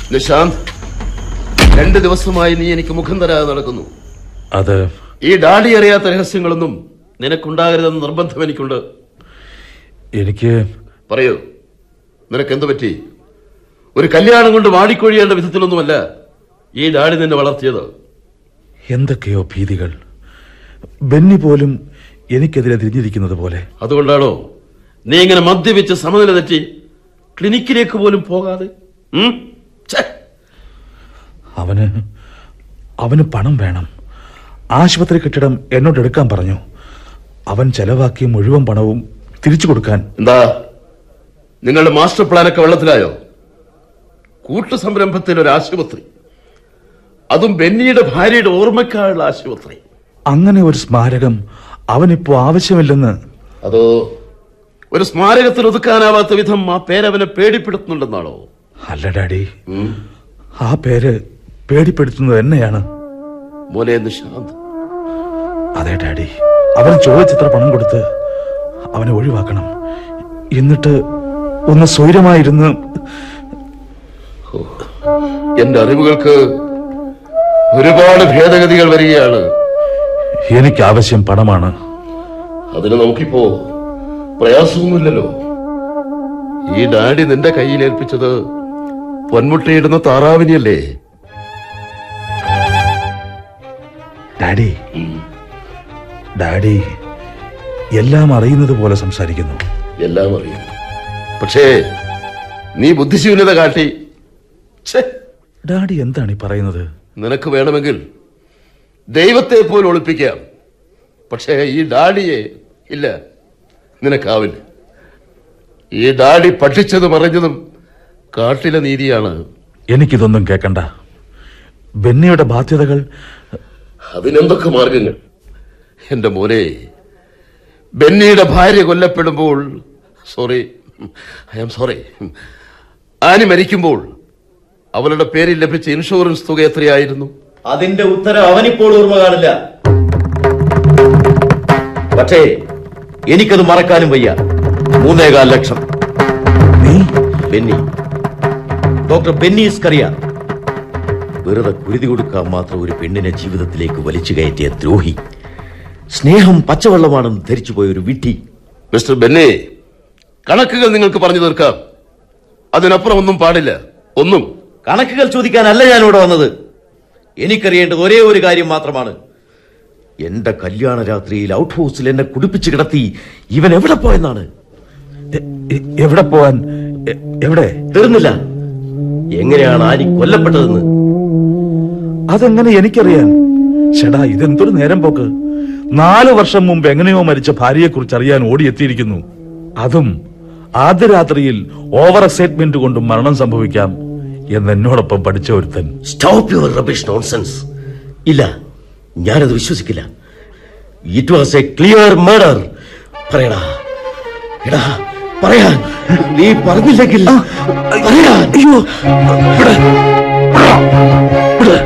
നിശാന്ത് രണ്ട് ദിവസമായി നീ എനിക്ക് മുഖം തരാതെ നടക്കുന്നു അത് ഈ ഡാഡി അറിയാത്ത രഹസ്യങ്ങളൊന്നും നിനക്കുണ്ടാകരുതെന്ന് നിർബന്ധം എനിക്കുണ്ട് എനിക്ക് പറയൂ നിനക്ക് എന്ത് പറ്റി ഒരു കല്യാണം കൊണ്ട് വാടിക്കൊഴിയേണ്ട വിധത്തിലൊന്നുമല്ല ഈ ഡാഡി നിന്നെ വളർത്തിയത് എന്തൊക്കെയോ ഭീതികൾ ബെന്നി പോലും എനിക്കെതിരെ തിരിഞ്ഞിരിക്കുന്നത് പോലെ അതുകൊണ്ടാണോ നീ ഇങ്ങനെ മദ്യപിച്ച് സമനില തെറ്റി ക്ലിനിക്കിലേക്ക് പോലും പോകാതെ ഉം? ഛെ, അവന് അവന് പണം വേണം ആശുപത്രി കെട്ടിടം എന്നോട് എടുക്കാൻ പറഞ്ഞു അവൻ ചെലവാക്കിയ മുഴുവൻ പണവും തിരിച്ചു കൊടുക്കാൻ എന്താ നിങ്ങളുടെ മാസ്റ്റർ പ്ലാനൊക്കെ വെള്ളത്തിലായോ കൂട്ടു സംരംഭത്തിൽ ഒരു ആശുപത്രി അതും ബെന്നിയുടെ ഭാര്യയുടെ ഓർമ്മക്കായുള്ള ആശുപത്രി അങ്ങനെ ഒരു സ്മാരകം അവനിപ്പോ ആവശ്യമില്ലെന്ന് അതോ ഒരു സ്മാരകത്തിൽ ഒതുക്കാനാവാത്ത വിധം ആ പേരവനെ പേടിപ്പെടുത്തുന്നുണ്ടെന്നാണോ അല്ല ഡാഡി ആ പേര് പേടിപ്പെടുത്തുന്നത് എന്നെയാണ് മോനെ നിശാന്ത് അതെ ഡാഡി അവൻ ചോദിച്ചത്ര പണം കൊടുത്ത് അവനെ ഒഴിവാക്കണം എന്നിട്ട് ഒന്ന് സ്വൈരമായിരുന്ന് എന്റെ അറിവുകൾക്ക് ഒരുപാട് ഭേദഗതികൾ വരികയാണ് എനിക്ക് ആവശ്യം പണമാണ് അതിന് നമുക്കിപ്പോ പ്രയാസമൊന്നുമില്ലല്ലോ ഈ ഡാഡി നിന്റെ കയ്യിൽ ഏൽപ്പിച്ചത് പൊന്മുട്ടയിടുന്ന താറാവിനെയല്ലേ ഡാഡി ഡാഡി എല്ലാം അറിയുന്നത് പോലെ സംസാരിക്കുന്നു എല്ലാം അറിയും പക്ഷേ നീ ബുദ്ധിശൂന്യത കാട്ടി ഛേ, ഡാഡി എന്താണ് ഈ പറയുന്നത് നിനക്ക് വേണമെങ്കിൽ ദൈവത്തെ പോലും ഒളിപ്പിക്കാം പക്ഷേ ഈ ഡാഡിയെ ഇല്ല നിനക്കാവില്ല ഈ ഡാഡി പഠിച്ചതും അറിഞ്ഞതും കാട്ടിലെ നീതിയാണ് എനിക്കിതൊന്നും കേൾക്കണ്ട ബെന്നിയുടെ ബാധ്യതകൾ അതിനെന്തൊക്കെ മാർഗങ്ങൾ എന്റെ മോനെ ബെന്നിയുടെ ഭാര്യ കൊല്ലപ്പെടുമ്പോൾ sorry I am sorry Annie മരിക്കുമ്പോൾ അവളുടെ പേരിൽ ലഭിച്ച ഇൻഷുറൻസ് തുക എത്രയായിരുന്നു അതിന്റെ ഉത്തരം അവനിപ്പോൾ ഓർമ്മ കാണില്ല പക്ഷേ എനിക്കത് മറക്കാനും വയ്യ മൂന്നേകാൽ ലക്ഷം നീ ബെന്നി ഡോക്ടർ ബെന്നി സ്കറിയ വെറുതെ കുരുതി കൊടുക്കാൻ മാത്രം ഒരു പെണ്ണിനെ ജീവിതത്തിലേക്ക് വലിച്ചു കയറ്റിയ ദ്രോഹി സ്നേഹം പച്ചവെള്ളമാണെന്ന് ധരിച്ചുപോയ ഒരു വിഡ്ഢി മിസ്റ്റർ ബെന്നെ കണക്കുകൾ നിങ്ങൾക്ക് പറഞ്ഞു തീർക്കാം അതിനപ്പുറം ഒന്നും പാടില്ല ഒന്നും കണക്കുകൾ ചോദിക്കാനല്ല ഞാൻ ഇവിടെ വന്നത് എനിക്കറിയേണ്ടത് ഒരേ ഒരു കാര്യം മാത്രമാണ് എന്റെ കല്യാണ രാത്രിയിൽ ഔട്ട് ഹൗസിൽ എന്നെ കുടിപ്പിച്ച് കിടത്തി ഇവൻ എവിടെ പോയെന്നാണ് എ- എ- എവിടെ പോവാൻ എ- എവിടെ തീർന്നില്ല എങ്ങനെയാണ് ആനി കൊല്ലപ്പെട്ടതെന്ന് അതെങ്ങനെ എനിക്കറിയാൻ ചേടാ ഇതെന്തൊരു നേരം പോക്ക് നാല് വർഷം മുമ്പ് എങ്ങനെയോ മരിച്ച ഭാര്യയെ കുറിച്ച് അറിയാൻ ഓടിയെത്തിയിരിക്കുന്നു അതും ആദ്യ രാത്രിയിൽ ഓവർ എക്സൈറ്റ്മെന്റ് കൊണ്ട് മരണം സംഭവിക്കാം എന്ന് എന്നോടൊപ്പം പഠിച്ച ഒരുത്തൻ സ്റ്റോപ്പ് യുവർ റബിഷ് നോൺസെൻസ് ഇല്ല ഞാനത് വിശ്വസിക്കില്ല it was a clear murder പറയടാ എടാ പറയാൻ നീ പറഞ്ഞില്ലെങ്കിൽ പറയാൻ അയ്യോ ഇവിടെ ഇവിടെ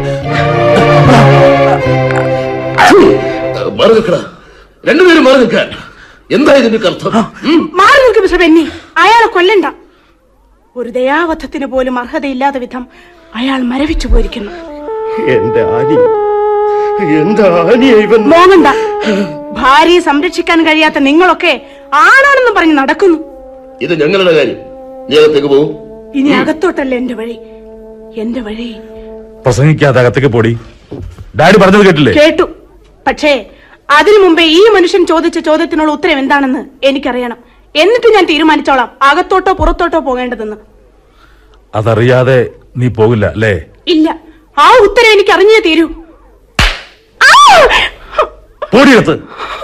മാറി നിൽക്കടാ രണ്ടുപേരും മാറി നിൽക്കാൻ എന്താ ഇതിന്റെ അർത്ഥം ഉം? മാറി നിൽക്കും മിസ്റ്റർ ബെന്നി അയാളെ കൊല്ലണ്ട ഒരു ദയാവധത്തിന് പോലും അർഹതയില്ലാത്ത വിധം അയാൾ മരവിച്ചു പോയിരിക്കുന്നു എന്റെ ആനി എന്റെ ആനിയെ ഇവൻ മോങ്ങണ്ട ഭാര്യയെ സംരക്ഷിക്കാൻ കഴിയാത്ത നിങ്ങളൊക്കെ ആണാണെന്ന് പറഞ്ഞ് നടക്കുന്നു ഇത് ഞങ്ങളുടെ കാര്യം നീ അകത്തേക്ക് പോകും ഇനി അകത്തോട്ടല്ല എന്റെ വഴി എന്റെ വഴി പ്രസംഗിക്കാതെ അകത്തേക്ക് പോടി ഡാഡി പറഞ്ഞത് കേട്ടില്ലേ കേട്ടു പക്ഷേ അതിനു മുമ്പേ ഈ മനുഷ്യൻ ചോദിച്ച ചോദ്യത്തിനുള്ള ഉത്തരം എന്താണെന്ന് എനിക്കറിയണം എന്നിട്ട് ഞാൻ തീരുമാനിച്ചോളാം അകത്തോട്ടോ പുറത്തോട്ടോ പോകേണ്ടതെന്ന് അതറിയാതെ നീ പോകില്ല അല്ലേ ഇല്ല ആ ഉത്തരം എനിക്ക് അറിഞ്ഞേ തീരൂ ആ! പോടിയകത്ത്